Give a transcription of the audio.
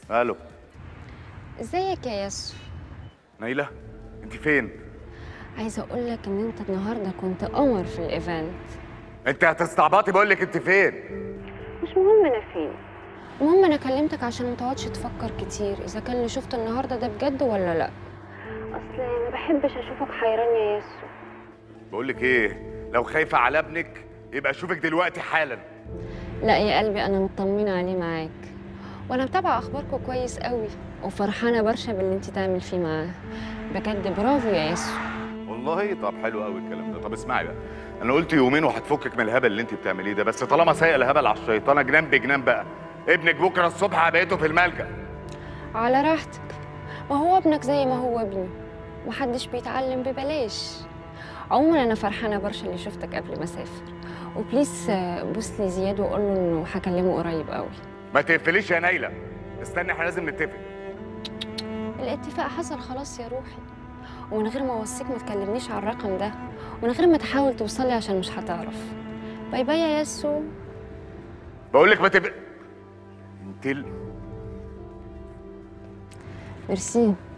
الو ازيك يا ياسو نايله انت فين عايزه اقول لك ان انت النهارده كنت قمر في الايفنت انت هتستعبطي بقول لك انت فين مش مهم انا فين المهم انا كلمتك عشان ما تقعدش تفكر كتير اذا كان اللي شفته النهارده ده بجد ولا لا اصل ما بحبش اشوفك حيران يا ياسو بقول لك ايه لو خايفه على ابنك يبقى اشوفك دلوقتي حالا لا يا قلبي انا مطمنه عليه معاك وانا متابعه اخباركم كويس قوي وفرحانه برشا باللي انت تعمل فيه معاه بجد برافو يا ياسو والله طب حلو قوي الكلام ده طب اسمعي بقى انا قلت يومين وهتفكك من الهبل اللي انت بتعمليه ده بس طالما سايق الهبل على الشيطانه جنان بجنان بقى ابنك بكره الصبح هبقيته في الملجأ على راحتك ما هو ابنك زي ما هو ابني محدش بيتعلم ببلاش عموما انا فرحانه برشا اللي شفتك قبل ما اسافر وبليز آه، بوس لي زياد وقول له انه هكلمه قريب قوي ما تقفليش يا نايله استني احنا لازم نتفق الاتفاق حصل خلاص يا روحي ومن غير ما اوصيك ما تكلمنيش على الرقم ده ومن غير ما تحاول توصلي عشان مش هتعرف باي باي يا ياسو بقول لك ما تبقى انت ال... ميرسي